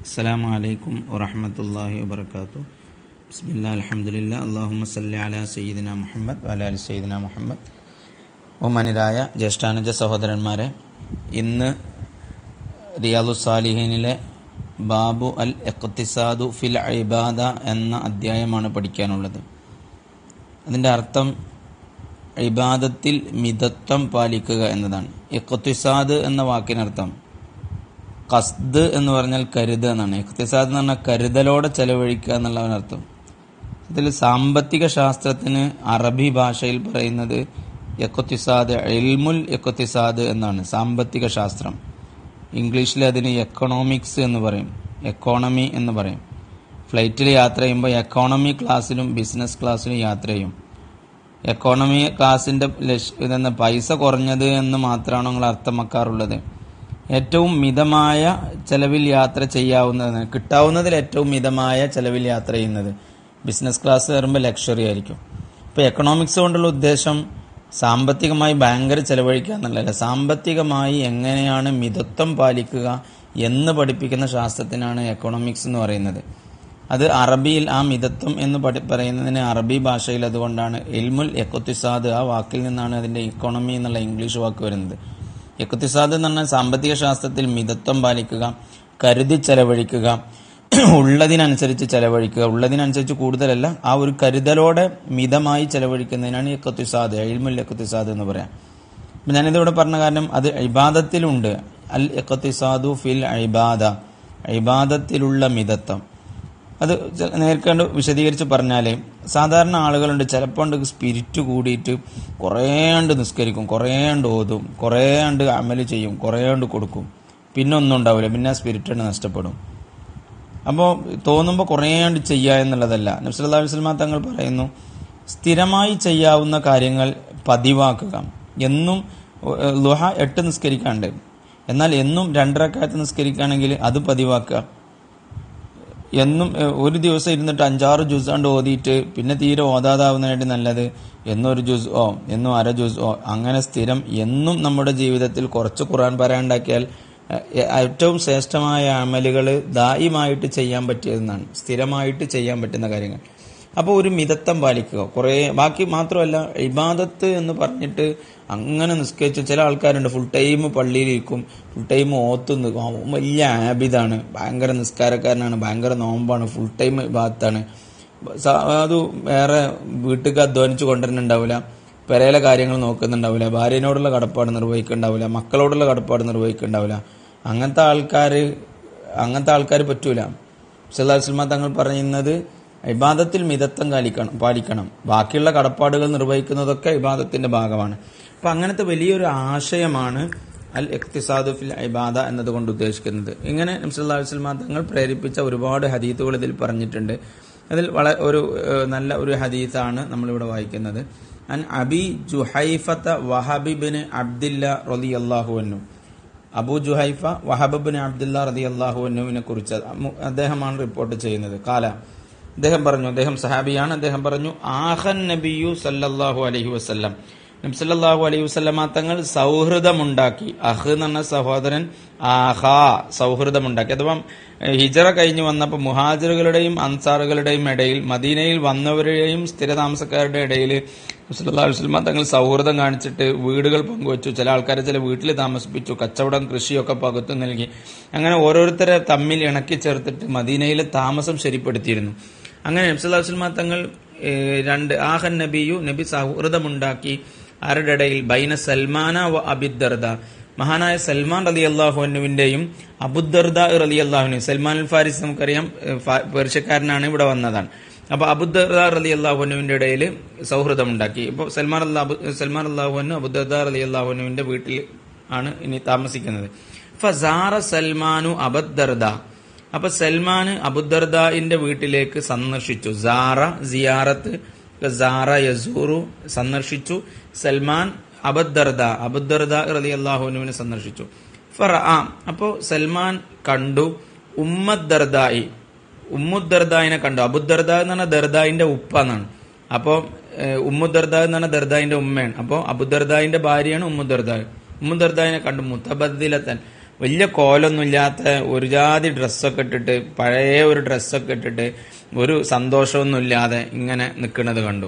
السلام عليكم ورحمة الله وبركاته بسم الله الحمد لله اللهم صل على سيدنا മുഹമ്മദ് وعلى آل سيدنا മുഹമ്മദ് ബഹുമാനിരായ ജ്യേഷ്ഠാനുജ സഹോദരന്മാരെ ഇന്ന് റിയാദു സാലിഹീനിലെ ബാബു അൽ എഖ്തിസാദു ഫിൽ ഇബാദ എന്ന അധ്യായമാണ് പഠിക്കാനുള്ളത് അതിൻ്റെ അർത്ഥം ഇബാദത്തിൽ മിതത്വം പാലിക്കുക എന്നതാണ് ഇഖ്തിസാദ് എന്ന വാക്കിനർത്ഥം കസ്ദ് എന്ന് പറഞ്ഞാൽ കരുത് എന്നാണ് ഇഖ്തിസാദ് എന്ന് പറഞ്ഞാൽ കരുതലോടെ ചെലവഴിക്കുക എന്നുള്ളതിനർത്ഥം ഇതിൽ സാമ്പത്തിക ശാസ്ത്രത്തിന് അറബി ഭാഷയിൽ പറയുന്നത് എക്കൊത്തിസാദ് എൽമുൽ എക്കൊത്തിസാദ് എന്നാണ് സാമ്പത്തിക ശാസ്ത്രം ഇംഗ്ലീഷിൽ അതിന് എക്കണോമിക്സ് എന്ന് പറയും എക്കോണമി എന്ന് പറയും ഫ്ലൈറ്റിൽ യാത്ര ചെയ്യുമ്പോൾ എക്കോണമി ക്ലാസ്സിലും ബിസിനസ് ക്ലാസ്സിലും യാത്ര ചെയ്യും എക്കോണമി ക്ലാസിന്റെ ഇതെന്ന പൈസ കുറഞ്ഞത് എന്ന് മാത്രമാണ് നിങ്ങൾ അർത്ഥമാക്കാറുള്ളത് ഏറ്റവും മിതമായ ചെലവിൽ യാത്ര ചെയ്യാവുന്നതാണ് കിട്ടാവുന്നതിൽ ഏറ്റവും മിതമായ ചെലവിൽ യാത്ര ചെയ്യുന്നത് ബിസിനസ് ക്ലാസ് കയറുമ്പോൾ ലക്ഷറി ആയിരിക്കും ഇപ്പോൾ എക്കണോമിക്സ് കൊണ്ടുള്ള ഉദ്ദേശം സാമ്പത്തികമായി ഭയങ്കര ചെലവഴിക്കുക എന്നുള്ളതല്ല സാമ്പത്തികമായി എങ്ങനെയാണ് മിതത്വം പാലിക്കുക എന്ന് പഠിപ്പിക്കുന്ന ശാസ്ത്രത്തിനാണ് എക്കണോമിക്സ് എന്ന് പറയുന്നത് അത് അറബിയിൽ ആ മിതത്വം എന്ന് പഠി പറയുന്നതിന് അറബി ഭാഷയിൽ അതുകൊണ്ടാണ് എൽമുൽ എക്കൊത്തിസാദ് ആ വാക്കിൽ നിന്നാണ് അതിന്റെ ഇക്കോണമി എന്നുള്ള ഇംഗ്ലീഷ് വാക്ക് വരുന്നത് എക്കൊത്തിസാദ് എന്ന് പറഞ്ഞാൽ സാമ്പത്തിക ശാസ്ത്രത്തിൽ മിതത്വം പാലിക്കുക കരുതി ചെലവഴിക്കുക ഉള്ളതിനനുസരിച്ച് ചെലവഴിക്കുക ഉള്ളതിനനുസരിച്ച് കൂടുതലല്ല ആ ഒരു കരുതലോടെ മിതമായി ചെലവഴിക്കുന്നതിനാണ് എക്കത്തിസാദ് എൽമുൽ എക്കത്തിസാദ് എന്ന് പറയാം അപ്പം ഞാനിതിവിടെ പറഞ്ഞ കാരണം അത് ഇബാദത്തിലുണ്ട് അൽ എക്കത്തിസാദു ഫിൽ ഇബാദ ഇബാദത്തിലുള്ള മിതത്വം അത് നേർക്കണ്ട് വിശദീകരിച്ച് പറഞ്ഞാൽ സാധാരണ ആളുകളുണ്ട് ചിലപ്പോൾ സ്പിരിറ്റ് കൂടിയിട്ട് കുറേണ്ട് നിസ്കരിക്കും കുറേണ്ട് ഓതും കുറേണ്ട് അമല് ചെയ്യും കുറേണ്ട് കൊടുക്കും പിന്നെ ഒന്നും ഉണ്ടാവില്ല പിന്നെ ആ സ്പിരിറ്റ് നഷ്ടപ്പെടും അപ്പോൾ തോന്നുമ്പോൾ കുറേണ്ട് ചെയ്യുക എന്നുള്ളതല്ല നബ്സല്ലാ വസ്ലമ തങ്ങൾ പറയുന്നു സ്ഥിരമായി ചെയ്യാവുന്ന കാര്യങ്ങൾ പതിവാക്കുക എന്നും ലുഹ എട്ട് നിസ്കരിക്കാണ്ട് എന്നാൽ എന്നും രണ്ടരക്കാലത്ത് നിസ്കരിക്കുകയാണെങ്കിൽ അത് പതിവാക്കുക എന്നും ഒരു ദിവസം ഇരുന്നിട്ട് അഞ്ചാറ് ജ്യൂസ് കണ്ട് ഓതിയിട്ട് പിന്നെ തീരെ ഓതാതാവുന്നതിനായിട്ട് നല്ലത് എന്നൊരു ജ്യൂസ് ഓ എന്നും അര ജ്യൂസ് ഓ അങ്ങനെ സ്ഥിരം എന്നും നമ്മുടെ ജീവിതത്തിൽ കുറച്ച് ഖുറാൻ പറയാണ്ടാക്കിയാൽ ഏറ്റവും ശ്രേഷ്ഠമായ അമലുകൾ ദായിമായിട്ട് ചെയ്യാൻ പറ്റിയതെന്നാണ് സ്ഥിരമായിട്ട് ചെയ്യാൻ പറ്റുന്ന കാര്യങ്ങൾ അപ്പോൾ ഒരു മിതത്വം പാലിക്കുക കുറേ ബാക്കി മാത്രമല്ല ഇബാദത്ത് എന്ന് പറഞ്ഞിട്ട് അങ്ങനെ നിസ്കരിച്ച് ചില ആൾക്കാരുണ്ട് ഫുൾ ടൈം പള്ളിയിലിരിക്കും ഫുൾ ടൈം ഓത്തുന്നു വലിയ ആബിദാണ് ഭയങ്കര നിസ്കാരക്കാരനാണ് ഭയങ്കര നോമ്പാണ് ഫുൾ ടൈം ഇബാദത്താണ് അത് വേറെ വീട്ടിൽ അധ്വാനിച്ച് കൊണ്ടുവരുന്നുണ്ടാവില്ല പെരയിലെ കാര്യങ്ങൾ നോക്കുന്നുണ്ടാവില്ല ഭാര്യനോടുള്ള കടപ്പാട് നിർവഹിക്കുന്നുണ്ടാവില്ല മക്കളോടുള്ള കടപ്പാട് നിർവഹിക്കുന്നുണ്ടാവില്ല അങ്ങനത്തെ ആൾക്കാർ അങ്ങനത്തെ ആൾക്കാർ പറ്റൂല സല്ലാസ്ലമ തങ്ങൾ പറയുന്നത് ഇബാദത്തിൽ മിതത്വം കാലിക്കണം പാലിക്കണം ബാക്കിയുള്ള കടപ്പാടുകൾ നിർവഹിക്കുന്നതൊക്കെ ഇബാദത്തിന്റെ ഭാഗമാണ് അപ്പൊ അങ്ങനത്തെ വലിയൊരു ആശയമാണ് അൽ എക്തിസാദു ഫിൽ ഇബാദ എന്നതുകൊണ്ട് ഉദ്ദേശിക്കുന്നത് ഇങ്ങനെ നബ്സല്ലാ വസ്ലമ തങ്ങൾ പ്രേരിപ്പിച്ച ഒരുപാട് ഹദീത്തുകൾ ഇതിൽ പറഞ്ഞിട്ടുണ്ട് അതിൽ വളരെ ഒരു നല്ല ഒരു ഹദീത്താണ് നമ്മളിവിടെ വായിക്കുന്നത് അൻ അബി ജുഹൈഫത്ത വഹബിബിന് അബ്ദില്ല റലി അള്ളാഹുവന്നു അബു ജുഹൈഫ വഹബിബിന് അബ്ദുല്ല റതി അള്ളാഹുവന്നുവിനെ കുറിച്ച് അദ്ദേഹമാണ് റിപ്പോർട്ട് ചെയ്യുന്നത് കാല അദ്ദേഹം പറഞ്ഞു അദ്ദേഹം സഹാബിയാണ് അദ്ദേഹം പറഞ്ഞു ആഹൻ നബിയു സല്ലല്ലാഹു അലൈഹി വസല്ലം നബ്സല്ലാഹു അലൈഹി വസ്ലമ തങ്ങൾ സൗഹൃദമുണ്ടാക്കി അഹ് എന്ന് പറഞ്ഞ സഹോദരൻ ആഹാ സൗഹൃദമുണ്ടാക്കി അഥവാ ഹിജറ കഴിഞ്ഞു വന്നപ്പോൾ മുഹാജിറുകളുടെയും അൻസാറുകളുടെയും ഇടയിൽ മദീനയിൽ വന്നവരുടെയും സ്ഥിരതാമസക്കാരുടെ ഇടയിൽ നബ്സല്ലാ വസ്ലമ തങ്ങൾ സൗഹൃദം കാണിച്ചിട്ട് വീടുകൾ പങ്കുവച്ചു ചില ആൾക്കാരെ ചില വീട്ടിൽ താമസിപ്പിച്ചു കച്ചവടം കൃഷിയൊക്കെ പകുത്തു നൽകി അങ്ങനെ ഓരോരുത്തരെ തമ്മിൽ ഇണക്കി ചേർത്തിട്ട് മദീനയിൽ താമസം ശരിപ്പെടുത്തിയിരുന്നു അങ്ങനെ നബ്സല്ലാ വസ്ലമ തങ്ങൾ രണ്ട് ആഹൻ നബിയു നബി സൗഹൃദമുണ്ടാക്കി ആരുടെ ഇടയിൽ ബൈന സൽമാന വ അബിദർദ മഹാനായ സൽമാൻ റലി അള്ളാഹുവിന്റെയും അബുദർദ റലി അള്ളാഹുവിനും സൽമാൻ അൽ ഫാരിസ് നമുക്കറിയാം പേർഷ്യക്കാരനാണ് ഇവിടെ വന്നതാണ് അപ്പൊ അബുദർദ റലി അള്ളാഹുനുവിന്റെ ഇടയിൽ സൗഹൃദമുണ്ടാക്കി ഇപ്പോൾ സൽമാൻ അള്ളാഹു സൽമാൻ അള്ളാഹുനു അബുദർദ റലി അള്ളാഹുനുവിന്റെ വീട്ടിൽ ആണ് ഇനി താമസിക്കുന്നത് ഫസാറ സൽമാനു അബദ്ദർദ അപ്പൊ സൽമാൻ അബുദർദാന്റെ വീട്ടിലേക്ക് സന്ദർശിച്ചു സാറ സിയാറത്ത് സാറ യസൂറു സന്ദർശിച്ചു സൽമാൻ അബദ്ദർദ അബുദർദ റലി അള്ളാഹുനുവിനെ സന്ദർശിച്ചു ഫറ ആ അപ്പോ സൽമാൻ കണ്ടു ഉമ്മദ്ദർദായി ഉമ്മുദ്ദർദായിനെ കണ്ടു അബുദർദ എന്ന് പറഞ്ഞാൽ ദർദായിന്റെ ഉപ്പ എന്നാണ് അപ്പോ ഉമ്മുദർദ എന്ന് പറഞ്ഞാൽ ദർദായിന്റെ ഉമ്മയാണ് അപ്പോ അബുദർദായിന്റെ ഭാര്യയാണ് ഉമ്മുദർദായ് ഉമ്മുദർദായിനെ കണ്ടു മുത്തബദ്ദിലത്തൻ വലിയ കോലൊന്നുമില്ലാത്ത ഒരു ജാതി ഡ്രസ്സൊക്കെ ഇട്ടിട്ട് പഴയ ഒരു ഡ്രസ്സൊക്കെ ഇട്ടിട്ട് ഒരു സന്തോഷമൊന്നുമില്ലാതെ ഇങ്ങനെ നിൽക്കുന്നത് കണ്ടു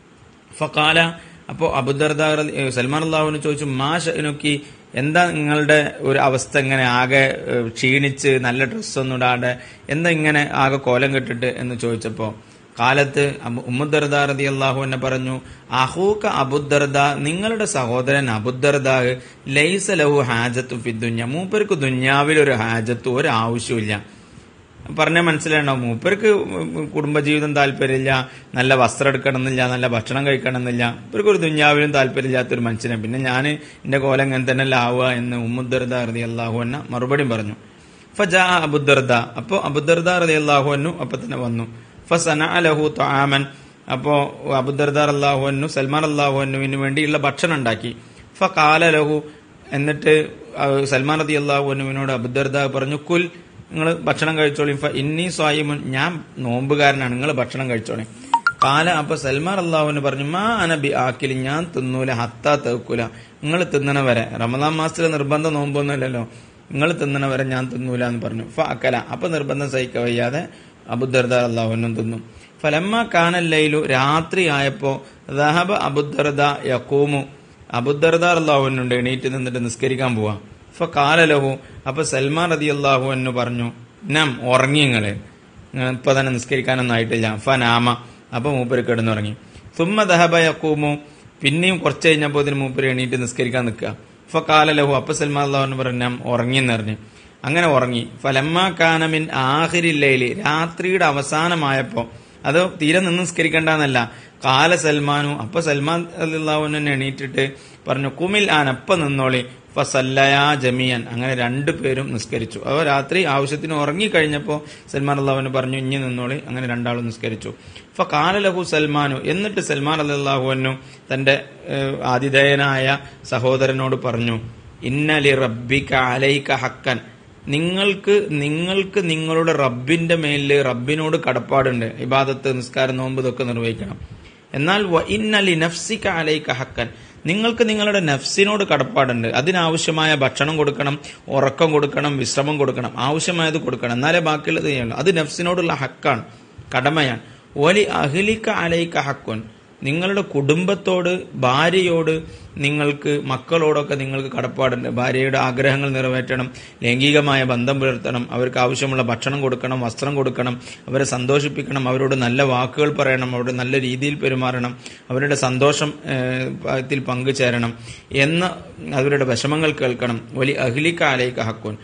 ഫക്കാല അപ്പോൾ അബുദർദ സൽമാൻ അള്ളാഹുവിന് ചോദിച്ചു മാ ഷനുക്കി എന്താ നിങ്ങളുടെ ഒരു അവസ്ഥ ഇങ്ങനെ ആകെ ഏഹ്, ക്ഷീണിച്ച് നല്ല ഡ്രസ്സൊന്നും ഇടാതെ എന്താ ഇങ്ങനെ ആകെ കോലം കെട്ടിട്ട് എന്ന് ചോദിച്ചപ്പോൾ കാലത്ത് ഉമ്മുദർദ റതി അള്ളാഹു എന്നെ പറഞ്ഞു അഹൂക്ക അബുദർദ നിങ്ങളുടെ സഹോദരൻ അബുദർദ ലൈസ ലഹു ഹാജത്തു ഫി ദുഞ്ഞ മൂപ്പർക്ക് ദുഞ്ഞാവിൽ ഒരു ഹാജത്തു ഒരു ആവശ്യമില്ല പറഞ്ഞ മനസ്സിലാണ്ടാവും മൂപ്പർക്ക് കുടുംബജീവിതം താല്പര്യമില്ല നല്ല വസ്ത്രം എടുക്കണമെന്നില്ല നല്ല ഭക്ഷണം കഴിക്കണമെന്നില്ല ഇവർക്ക് ഒരു ദുഞ്ഞാവിലും താല്പര്യമില്ലാത്തൊരു മനുഷ്യനെ പിന്നെ ഞാൻ എന്റെ കോലം ഇങ്ങനെ തന്നെ ആവുക എന്ന് ഉമ്മുദർദ റതി അള്ളാഹു എന്ന മറുപടി പറഞ്ഞു ഫജാ അബുദർദ അപ്പോൾ അബുദർദ റതി അള്ളാഹു അന്നു അപ്പൊ തന്നെ വന്നു ഫസന അലഹു ത്വാമൻ അപ്പോ അബുദർദ അള്ളാഹു അന്നു സൽമാൻ അള്ളാഹു അന്നുവിന് വേണ്ടിയുള്ള ഭക്ഷണം ഉണ്ടാക്കി ഫകാല ലഹു എന്നിട്ട് ആ സൽമാൻ റതി അള്ളാഹു അന്നുവിനോട് അബുദർദ പറഞ്ഞു കുൽ നിങ്ങൾ ഭക്ഷണം കഴിച്ചോളി ഫ ഇന്നി സ്വായിമുൻ ഞാൻ നോമ്പുകാരനാണ് നിങ്ങൾ ഭക്ഷണം കഴിച്ചോളി കാല അപ്പൊ സൽമാൻ അള്ളാഹുവിന് പറഞ്ഞു മാ അനബി ആക്കില് ഞാൻ തിന്നൂല ഹത്താ തേക്കൂല നിങ്ങൾ തിന്നണ വരെ റമദാൻ മാസത്തിലെ നിർബന്ധം നോമ്പൊന്നുമില്ലല്ലോ നിങ്ങൾ തിന്നണ വരെ ഞാൻ തിന്നൂല എന്ന് പറഞ്ഞു ഫ അക്കല അപ്പൊ നിർബന്ധം സഹിക്ക വയ്യാതെ അബുദർദ അള്ളാഹുവിനും തിന്നു ഫലമ്മ കാനല്ലയിലു രാത്രി ആയപ്പോ ദഹബ അബുദർദ യക്കൂമു അബുദർദ അള്ളാഹുവിനുണ്ട് എണീറ്റ് നിന്നിട്ട് നിസ്കരിക്കാൻ പോവാ ഫ കാലലഹു അപ്പൊ സൽമാൻ റതി അള്ളാഹു എന്ന് പറഞ്ഞു നം ഉറങ്ങി നിങ്ങള് ഇപ്പൊ തന്നെ നിസ്കരിക്കാനൊന്നും ആയിട്ടില്ല ഫ നാമ അപ്പൊ മൂപ്പര് കിടന്നുറങ്ങി സുമ്മ ദഹബ യക്കൂമു പിന്നെയും കുറച്ച് കഴിഞ്ഞപ്പോ ഇതിന് മൂപ്പര് എണീറ്റ് നിസ്കരിക്കാൻ നിൽക്കുക ഫ കാലലഹു അപ്പൊ സൽമാൻ അള്ളാഹു പറഞ്ഞു നാം ഉറങ്ങി എന്നറിഞ്ഞു അങ്ങനെ ഉറങ്ങി ഫലമ്മ കാനമിൻ ആഹിരില്ലയില് രാത്രിയുടെ അവസാനമായപ്പോ അത് തീരെ നിന്ന് നിസ്കരിക്കണ്ടെന്നല്ല കാല സൽമാനു അപ്പൊ സൽമാൻ അള്ളാഹുനെ എണീറ്റിട്ട് പറഞ്ഞു കുമിൽ ആൻ അപ്പ നിന്നോളി ഫസല്ലയാ ജമിയൻ അങ്ങനെ രണ്ടുപേരും നിസ്കരിച്ചു അവ രാത്രി ആവശ്യത്തിന് ഉറങ്ങിക്കഴിഞ്ഞപ്പോൾ സൽമാൻ അള്ളാഹുവിന് പറഞ്ഞു ഇഞ്ഞി നിന്നോളി അങ്ങനെ രണ്ടാളും നിസ്കരിച്ചു ഫ കാലലഹു സൽമാനു എന്നിട്ട് സൽമാൻ അള്ളാഹുവിനു തന്റെ ഏഹ്, ആതിഥേയനായ സഹോദരനോട് പറഞ്ഞു ഇന്നലി റബ്ബിക അലൈക ഹക്കൻ നിങ്ങൾക്ക് നിങ്ങൾക്ക് നിങ്ങളുടെ റബ്ബിന്റെ മേലില് റബ്ബിനോട് കടപ്പാടുണ്ട് ഇബാദത്ത് നിസ്കാരം നോമ്പ് ഇതൊക്കെ നിർവഹിക്കണം എന്നാൽ വ ഇന്നലി നഫ്സിക അലൈക ഹക്കൻ നിങ്ങൾക്ക് നിങ്ങളുടെ നഫ്സിനോട് കടപ്പാടുണ്ട് അതിനാവശ്യമായ ഭക്ഷണം കൊടുക്കണം ഉറക്കം കൊടുക്കണം വിശ്രമം കൊടുക്കണം ആവശ്യമായത് കൊടുക്കണം എന്നാലേ ബാക്കിയുള്ളത് ചെയ്യണം അത് നഫ്സിനോടുള്ള ഹക്കാണ് കടമയാണ് ഒലി അഹ്ലിക അലൈക ഹക്കുൻ നിങ്ങളുടെ കുടുംബത്തോട് ഭാര്യയോട് നിങ്ങൾക്ക് മക്കളോടൊക്കെ നിങ്ങൾക്ക് കടപ്പാടുണ്ട് ഭാര്യയുടെ ആഗ്രഹങ്ങൾ നിറവേറ്റണം ലൈംഗികമായ ബന്ധം പുലർത്തണം അവർക്ക് ആവശ്യമുള്ള ഭക്ഷണം കൊടുക്കണം വസ്ത്രം കൊടുക്കണം അവരെ സന്തോഷിപ്പിക്കണം അവരോട് നല്ല വാക്കുകൾ പറയണം അവരുടെ നല്ല രീതിയിൽ പെരുമാറണം അവരുടെ സന്തോഷം ഏഹ്, ത്തിൽ പങ്കുചേരണം എന്ന് അവരുടെ വിഷമങ്ങൾ കേൾക്കണം വലിയ അഹ്ലിക്കാലേക്ക് ഹക്കുൻ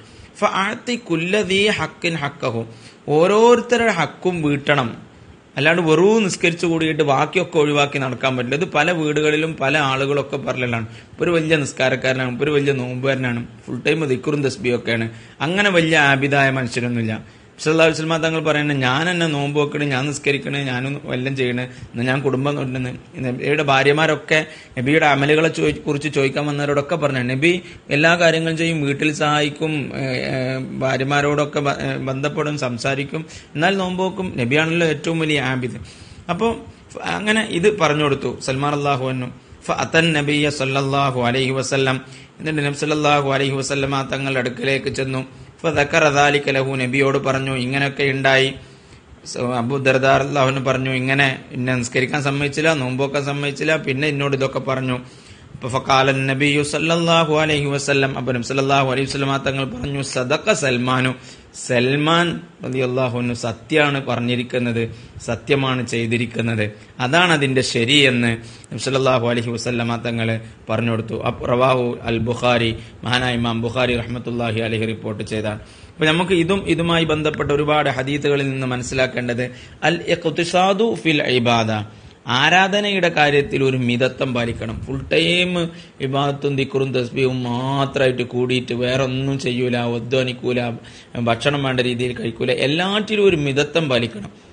ഫി കുല്ലതീ ഹക്കിൻ ഹക്കഹു ഓരോരുത്തരുടെ ഹക്കും വീട്ടണം അല്ലാണ്ട് വെറും നിസ്കരിച്ചു കൂടിയിട്ട് ബാക്കിയൊക്കെ ഒഴിവാക്കി നടക്കാൻ പറ്റില്ല ഇത് പല വീടുകളിലും പല ആളുകളൊക്കെ പറയലാണ് ഇപ്പൊ ഒരു വലിയ നിസ്കാരക്കാരനാണ് ഇപ്പൊ ഒരു വലിയ നോമ്പുകാരനാണ് ഫുൾ ടൈം ദിക്കുറും തസ്ബിയൊക്കെയാണ് അങ്ങനെ വലിയ ആബിദായ മനുഷ്യരൊന്നുമില്ല സല്ലാ വസ്ലമ തങ്ങൾ പറയുന്നത് ഞാൻ എന്നെ നോമ്പ് വെക്കണേ ഞാൻ നിസ്കരിക്കണേ ഞാനും വല്ലതും ചെയ്യണേ എന്ന് ഞാൻ കുടുംബം തൊണ്ടെന്ന് നബിയുടെ ഭാര്യമാരൊക്കെ നബിയുടെ അമലുകളെ ചോദി കുറിച്ച് ചോദിക്കാൻ വന്നവരോടൊക്കെ പറഞ്ഞു നബി എല്ലാ കാര്യങ്ങളും ചെയ്യും വീട്ടിൽ സഹായിക്കും ഏഹ്, ഏഹ്, ഭാര്യമാരോടൊക്കെ ബ- ഏഹ്, ബന്ധപ്പെടും സംസാരിക്കും എന്നാൽ നോമ്പ് വെക്കും നബിയാണല്ലോ ഏറ്റവും വലിയ ആബിദ് അപ്പോൾ അങ്ങനെ ഇത് പറഞ്ഞു കൊടുത്തു സൽമാൻ അള്ളാഹു ഫഅതൻ നബിയ സല്ലല്ലാഹു അലൈഹി വസല്ലം എന്നിട്ട് നബി സല്ലല്ലാഹു അലൈഹി വസല്ലമ തങ്ങളുടെ അടുക്കലേക്ക് ചെന്നു ഫദക്കറ ദാലിക ലഹു നബിയോട് പറഞ്ഞു ഇങ്ങനെയൊക്കെ ഉണ്ടായി സോ, അബൂ ദർദാർ അള്ളാഹുവിന് പറഞ്ഞു ഇങ്ങനെ എന്നെ നിസ്കരിക്കാൻ സമ്മതിച്ചില്ല നോമ്പോക്കാൻ സമ്മതിച്ചില്ല പിന്നെ എന്നോട് ഇതൊക്കെ പറഞ്ഞു അപ്പൊ ഫക്കാലൻ നബിയു സല്ലല്ലാഹു അലൈഹി വസല്ലം അപ്പൊ നബി സല്ലല്ലാഹു അലൈഹി വസല്ലമ തങ്ങൾ പറഞ്ഞു സദക്ക സൽമാനു സൽമാൻ റളിയല്ലാഹുവിന് സത്യമാണ് പറഞ്ഞിരിക്കുന്നത് സത്യമാണ് ചെയ്തിരിക്കുന്നത് അതാണ് അതിന്റെ ശരിയെന്ന് നബി സല്ലല്ലാഹു അലൈഹി വസല്ലമ തങ്ങൾ പറഞ്ഞു കൊടുത്തു അപ്പ് റവാഹു അൽ ബുഖാരി മഹാനായ ഇമാം ബുഖാരി റഹ്മത്തുള്ളാഹി അലൈഹി റിപ്പോർട്ട് ചെയ്താണ് അപ്പൊ നമുക്ക് ഇതും ഇതുമായി ബന്ധപ്പെട്ട ഒരുപാട് ഹദീത്തുകളിൽ നിന്ന് മനസ്സിലാക്കേണ്ടത് അൽ ഇഖ്തിസാദു ഫിൽ ഇബാദ ആരാധനയുടെ കാര്യത്തിൽ ഒരു മിതത്വം പാലിക്കണം ഫുൾ ടൈം വിഭാഗത്തും ദിക്കുറും തസ്ബിയും മാത്രമായിട്ട് കൂടിയിട്ട് വേറെ ഒന്നും ചെയ്യൂല ഒധ്വാനിക്കൂല ഭക്ഷണം വേണ്ട രീതിയിൽ കഴിക്കൂല എല്ലാറ്റിലും ഒരു മിതത്വം പാലിക്കണം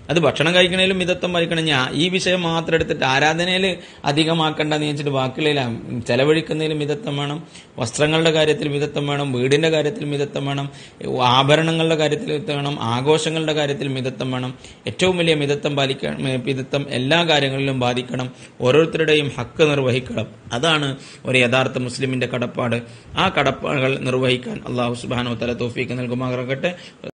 അത് ഭക്ഷണം കഴിക്കണേലും മിതത്വം പാലിക്കണം ഞാൻ ഈ വിഷയം മാത്രം എടുത്തിട്ട് ആരാധനയിൽ അധികമാക്കണ്ടെന്ന് വെച്ചിട്ട് ബാക്കിയുള്ള ചെലവഴിക്കുന്നതിൽ മിതത്വം വേണം വസ്ത്രങ്ങളുടെ കാര്യത്തിൽ മിതത്വം വേണം വീടിന്റെ കാര്യത്തിൽ മിതത്വം വേണം ആഭരണങ്ങളുടെ കാര്യത്തിൽ മിതത്വം വേണം ആഘോഷങ്ങളുടെ കാര്യത്തിൽ മിതത്വം വേണം ഏറ്റവും വലിയ മിതത്വം പാലിക്കണം മിതത്വം എല്ലാ കാര്യങ്ങളിലും ബാധിക്കണം ഓരോരുത്തരുടെയും ഹക്ക് നിർവഹിക്കണം അതാണ് ഒരു യഥാർത്ഥ മുസ്ലിമിന്റെ കടപ്പാട് ആ കടപ്പാടുകൾ നിർവഹിക്കാൻ അള്ളാഹു സുബാനോ തല തോഫീക്ക് നൽകുമാറാകട്ടെ